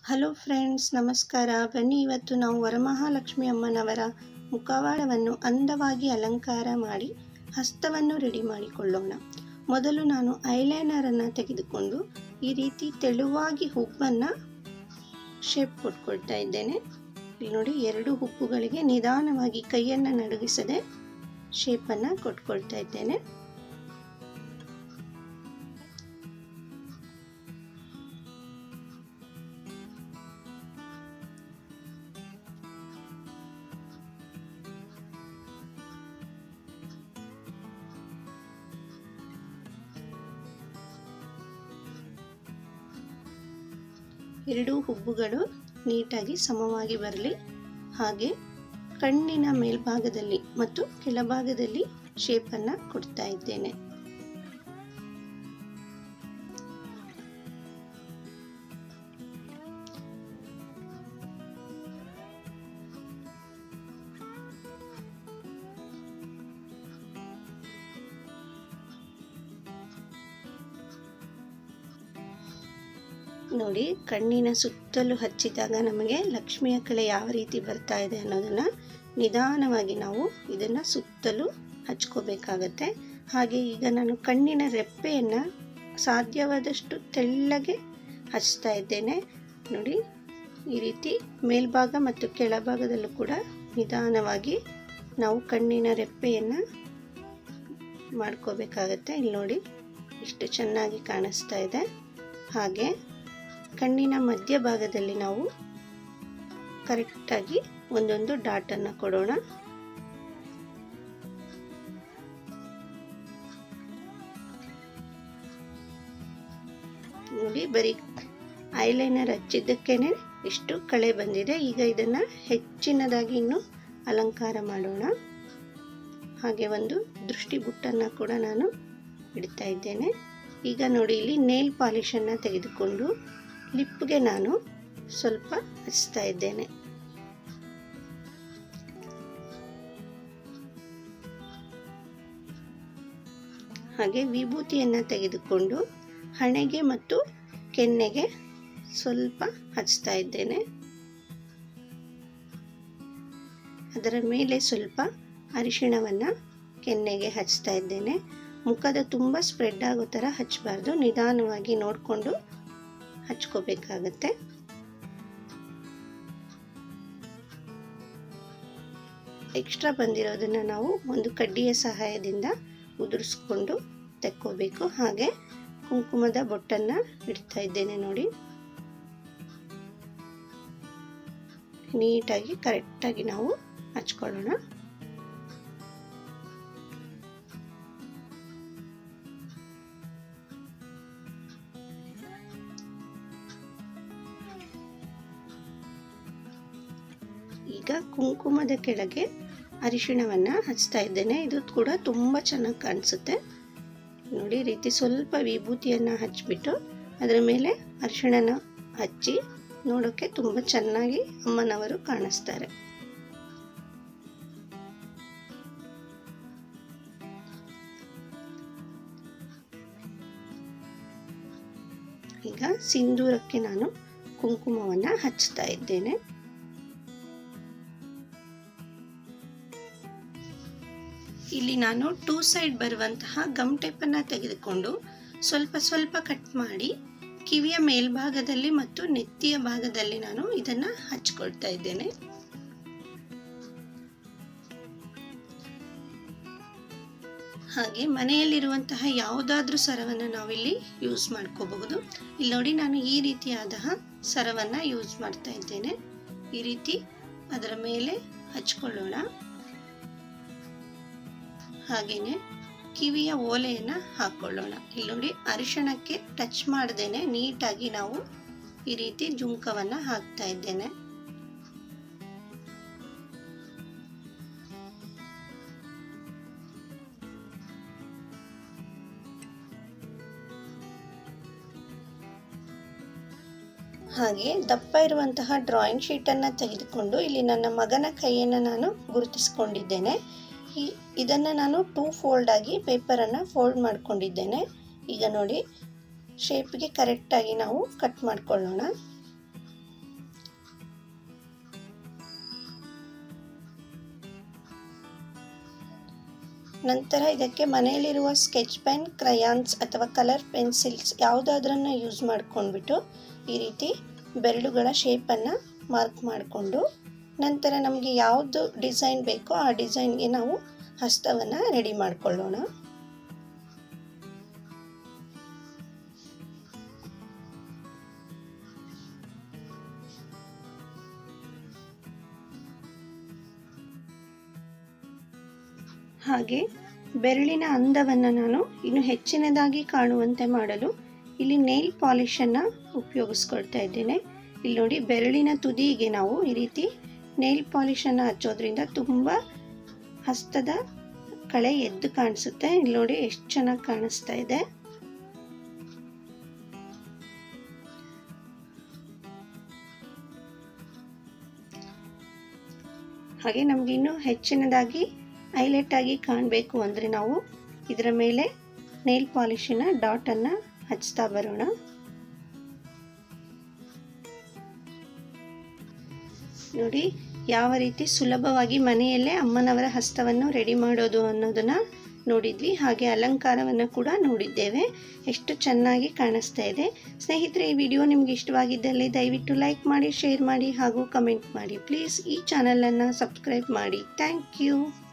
hello friends ನಮಸ್ಕಾರ ಬನ್ನಿ ಇವತ್ತು ನಾವು ವರಮಹಾಲಕ್ಷ್ಮಿ ಅಮ್ಮನವರ ಮುಖವಾಡವನ್ನು ಅಂದವಾಗಿ ಅಲಂಕಾರ ಮಾಡಿ ಹಸ್ತವನ್ನು ರೆಡಿ ಮಾಡಿಕೊಳ್ಳೋಣ ಮೊದಲು ನಾನು ಐಲೈನರನ್ನು ತೆಗೆದುಕೊಂಡು ಈ ರೀತಿ ತೆಳುವಾಗಿ ಹುಬ್ಬನ್ನು ಶೇಪ್ ಕೊಟ್ಕೊಳ್ತಾ ಇದ್ದೇನೆ ಇಲ್ಲಿ ನೋಡಿ ಎರಡು ಹುಬ್ಬುಗಳಿಗೆ ನಿಧಾನವಾಗಿ ಕೈಯನ್ನು ನಡುಗಿಸದೆ ಶೇಪನ್ನು ಕೊಟ್ಕೊಳ್ತಾ ಇದ್ದೇನೆ ಎರಡೂ ಹುಬ್ಬುಗಳು ನೀಟಾಗಿ ಸಮವಾಗಿ ಬರಲಿ ಹಾಗೆ ಕಣ್ಣಿನ ಮೇಲ್ಭಾಗದಲ್ಲಿ ಮತ್ತು ಕೆಳಭಾಗದಲ್ಲಿ ಶೇಪನ್ನು ಕೊಡ್ತಾ ಇದ್ದೇನೆ ನೋಡಿ ಕಣ್ಣಿನ ಸುತ್ತಲೂ ಹಚ್ಚಿದಾಗ ನಮಗೆ ಲಕ್ಷ್ಮಿಯ ಕಳೆ ಯಾವ ರೀತಿ ಬರ್ತಾ ಇದೆ ಅನ್ನೋದನ್ನು ನಿಧಾನವಾಗಿ ನಾವು ಇದನ್ನು ಸುತ್ತಲೂ ಹಚ್ಕೋಬೇಕಾಗತ್ತೆ ಹಾಗೆ ಈಗ ನಾನು ಕಣ್ಣಿನ ರೆಪ್ಪೆಯನ್ನು ಸಾಧ್ಯವಾದಷ್ಟು ತೆಳ್ಳಗೆ ಹಚ್ತಾ ಇದ್ದೇನೆ ನೋಡಿ ಈ ರೀತಿ ಮೇಲ್ಭಾಗ ಮತ್ತು ಕೆಳಭಾಗದಲ್ಲೂ ಕೂಡ ನಿಧಾನವಾಗಿ ನಾವು ಕಣ್ಣಿನ ರೆಪ್ಪೆಯನ್ನು ಮಾಡ್ಕೋಬೇಕಾಗತ್ತೆ ಇಲ್ಲಿ ನೋಡಿ ಇಷ್ಟು ಚೆನ್ನಾಗಿ ಕಾಣಿಸ್ತಾ ಇದೆ ಹಾಗೆ ಕಣ್ಣಿನ ಮಧ್ಯಭಾಗದಲ್ಲಿ ನಾವು ಕರೆಕ್ಟಾಗಿ ಒಂದೊಂದು ಡಾಟನ್ನು ಕೊಡೋಣ ನೋಡಿ ಬರೀ ಐಲೈನರ್ ಹಚ್ಚಿದ್ದಕ್ಕೇನೆ ಇಷ್ಟು ಕಳೆ ಬಂದಿದೆ ಈಗ ಇದನ್ನು ಹೆಚ್ಚಿನದಾಗಿ ಇನ್ನು ಅಲಂಕಾರ ಮಾಡೋಣ ಹಾಗೆ ಒಂದು ದೃಷ್ಟಿ ಬುಟ್ಟನ್ನು ಕೂಡ ನಾನು ಇಡ್ತಾ ಇದ್ದೇನೆ ಈಗ ನೋಡಿ ಇಲ್ಲಿ ನೇಲ್ ಪಾಲಿಶನ್ನು ತೆಗೆದುಕೊಂಡು ಲಿಪ್ಗೆ ನಾನು ಸ್ವಲ್ಪ ಹಚ್ತಾ ಇದ್ದೇನೆ ಹಾಗೆ ವಿಭೂತಿಯನ್ನು ತೆಗೆದುಕೊಂಡು ಹಣೆಗೆ ಮತ್ತು ಕೆನ್ನೆಗೆ ಸ್ವಲ್ಪ ಹಚ್ತಾ ಇದ್ದೇನೆ ಅದರ ಮೇಲೆ ಸ್ವಲ್ಪ ಅರಿಶಿಣವನ್ನು ಕೆನ್ನೆಗೆ ಹಚ್ತಾ ಇದ್ದೇನೆ ಮುಖದ ತುಂಬ ಸ್ಪ್ರೆಡ್ ಆಗೋ ಥರ ಹಚ್ಚಬಾರ್ದು ನಿಧಾನವಾಗಿ ನೋಡಿಕೊಂಡು ಹಚ್ಕೋಬೇಕಾಗತ್ತೆ ಎಕ್ಸ್ಟ್ರಾ ಬಂದಿರೋದನ್ನು ನಾವು ಒಂದು ಕಡ್ಡಿಯ ಸಹಾಯದಿಂದ ಉದುರಿಸ್ಕೊಂಡು ತೆಕ್ಕೋಬೇಕು ಹಾಗೆ ಕುಂಕುಮದ ಬೊಟ್ಟನ್ನು ಇಡ್ತಾ ಇದ್ದೇನೆ ನೋಡಿ ನೀಟಾಗಿ ಕರೆಕ್ಟಾಗಿ ನಾವು ಹಚ್ಕೊಳ್ಳೋಣ ಈಗ ಕುಂಕುಮದ ಕೆಳಗೆ ಅರಿಶಿಣವನ್ನು ಹಚ್ತಾ ಇದ್ದೇನೆ ಇದು ಕೂಡ ತುಂಬ ಚೆನ್ನಾಗಿ ಕಾಣಿಸುತ್ತೆ ನೋಡಿ ರೀತಿ ಸ್ವಲ್ಪ ವಿಭೂತಿಯನ್ನು ಹಚ್ಬಿಟ್ಟು ಅದರ ಮೇಲೆ ಅರಿಶಿಣನ ಹಚ್ಚಿ ನೋಡೋಕ್ಕೆ ತುಂಬ ಚೆನ್ನಾಗಿ ಅಮ್ಮನವರು ಕಾಣಿಸ್ತಾರೆ ಈಗ ಸಿಂಧೂರಕ್ಕೆ ನಾನು ಕುಂಕುಮವನ್ನು ಹಚ್ತಾ ಇದ್ದೇನೆ ಇಲ್ಲಿ ನಾನು ಟೂ ಸೈಡ್ ಬರುವಂತಹ ಗಮ್ ಟೇಪನ್ನು ತೆಗೆದುಕೊಂಡು ಸ್ವಲ್ಪ ಸ್ವಲ್ಪ ಕಟ್ ಮಾಡಿ ಕಿವಿಯ ಮೇಲ್ಭಾಗದಲ್ಲಿ ಮತ್ತು ನೆತ್ತಿಯ ಭಾಗದಲ್ಲಿ ನಾನು ಇದನ್ನು ಹಚ್ಕೊಳ್ತಾ ಇದ್ದೇನೆ ಹಾಗೆ ಮನೆಯಲ್ಲಿರುವಂತಹ ಯಾವುದಾದ್ರೂ ಸರವನ್ನು ನಾವಿಲ್ಲಿ ಯೂಸ್ ಮಾಡ್ಕೋಬಹುದು ಇಲ್ಲಿ ನೋಡಿ ನಾನು ಈ ರೀತಿಯಾದ ಸರವನ್ನು ಯೂಸ್ ಮಾಡ್ತಾ ಇದ್ದೇನೆ ಈ ರೀತಿ ಅದರ ಮೇಲೆ ಹಚ್ಕೊಳ್ಳೋಣ ಹಾಗೆಯೇ ಕಿವಿಯ ಓಲೆಯನ್ನು ಹಾಕ್ಕೊಳ್ಳೋಣ ಇಲ್ಲಿ ನೋಡಿ ಅರಿಶಿಣಕ್ಕೆ ಟಚ್ ಮಾಡ್ದೇನೆ ನೀಟಾಗಿ ನಾವು ಈ ರೀತಿ ಜುಂಕವನ್ನು ಹಾಕ್ತಾ ಇದ್ದೇನೆ ಹಾಗೆ ದಪ್ಪ ಇರುವಂತಹ ಡ್ರಾಯಿಂಗ್ ಶೀಟನ್ನು ತೆಗೆದುಕೊಂಡು ಇಲ್ಲಿ ನನ್ನ ಮಗನ ಕೈಯನ್ನು ನಾನು ಗುರುತಿಸ್ಕೊಂಡಿದ್ದೇನೆ ಈ ಇದನ್ನು ನಾನು ಟೂ ಫೋಲ್ಡ್ ಆಗಿ ಪೇಪರನ್ನು ಫೋಲ್ಡ್ ಮಾಡ್ಕೊಂಡಿದ್ದೇನೆ ಈಗ ನೋಡಿ ಶೇಪ್ಗೆ ಕರೆಕ್ಟಾಗಿ ನಾವು ಕಟ್ ಮಾಡ್ಕೊಳ್ಳೋಣ ನಂತರ ಇದಕ್ಕೆ ಮನೆಯಲ್ಲಿರುವ ಸ್ಕೆಚ್ ಪೆನ್ ಕ್ರಯಾನ್ಸ್ ಅಥವಾ ಕಲರ್ ಪೆನ್ಸಿಲ್ಸ್ ಯಾವುದಾದ್ರನ್ನು ಯೂಸ್ ಮಾಡ್ಕೊಂಡ್ಬಿಟ್ಟು ಈ ರೀತಿ ಬೆರಳುಗಳ ಶೇಪನ್ನು ಮಾರ್ಕ್ ಮಾಡಿಕೊಂಡು ನಂತರ ನಮಗೆ ಯಾವುದು ಡಿಸೈನ್ ಬೇಕೋ ಆ ಡಿಸೈನ್ಗೆ ನಾವು ಹಸ್ತವನ್ನು ರೆಡಿ ಮಾಡಿಕೊಳ್ಳೋಣ ಹಾಗೆ ಬೆರಳಿನ ಅಂದವನ್ನು ನಾನು ಇನ್ನು ಹೆಚ್ಚಿನದಾಗಿ ಕಾಣುವಂತೆ ಮಾಡಲು ಇಲ್ಲಿ ನೇಲ್ ಪಾಲಿಷನ್ನು ಉಪಯೋಗಿಸ್ಕೊಳ್ತಾ ಇದ್ದೇನೆ ಇಲ್ಲಿ ನೋಡಿ ಬೆರಳಿನ ತುದಿಗೆ ನಾವು ಈ ರೀತಿ ನೇಲ್ ಪಾಲಿಷನ್ನು ಹಚ್ಚೋದ್ರಿಂದ ತುಂಬ ಹಸ್ತದ ಕಳೆ ಎದ್ದು ಕಾಣಿಸುತ್ತೆ ಇಲ್ಲಿ ನೋಡಿ ಎಷ್ಟು ಚೆನ್ನಾಗಿ ಕಾಣಿಸ್ತಾ ಇದೆ ಹಾಗೆ ನಮ್ಗೆ ಇನ್ನೂ ಹೆಚ್ಚಿನದಾಗಿ ಹೈಲೈಟ್ ಆಗಿ ಕಾಣಬೇಕು ಅಂದರೆ ನಾವು ಇದರ ಮೇಲೆ ನೇಲ್ ಪಾಲಿಶಿನ ಡಾಟನ್ನು ಹಚ್ತಾ ಬರೋಣ ನೋಡಿ ಯಾವ ರೀತಿ ಸುಲಭವಾಗಿ ಮನೆಯಲ್ಲೇ ಅಮ್ಮನವರ ಹಸ್ತವನ್ನು ರೆಡಿ ಮಾಡೋದು ಅನ್ನೋದನ್ನು ನೋಡಿದ್ವಿ ಹಾಗೆ ಅಲಂಕಾರವನ್ನು ಕೂಡ ನೋಡಿದ್ದೇವೆ ಎಷ್ಟು ಚೆನ್ನಾಗಿ ಕಾಣಿಸ್ತಾ ಇದೆ ಸ್ನೇಹಿತರೆ ಈ ವಿಡಿಯೋ ನಿಮ್ಗೆ ಇಷ್ಟವಾಗಿದ್ದಲ್ಲಿ ದಯವಿಟ್ಟು ಲೈಕ್ ಮಾಡಿ ಶೇರ್ ಮಾಡಿ ಹಾಗೂ ಕಮೆಂಟ್ ಮಾಡಿ ಪ್ಲೀಸ್ ಈ ಚಾನಲನ್ನು ಸಬ್ಸ್ಕ್ರೈಬ್ ಮಾಡಿ ಥ್ಯಾಂಕ್ ಯು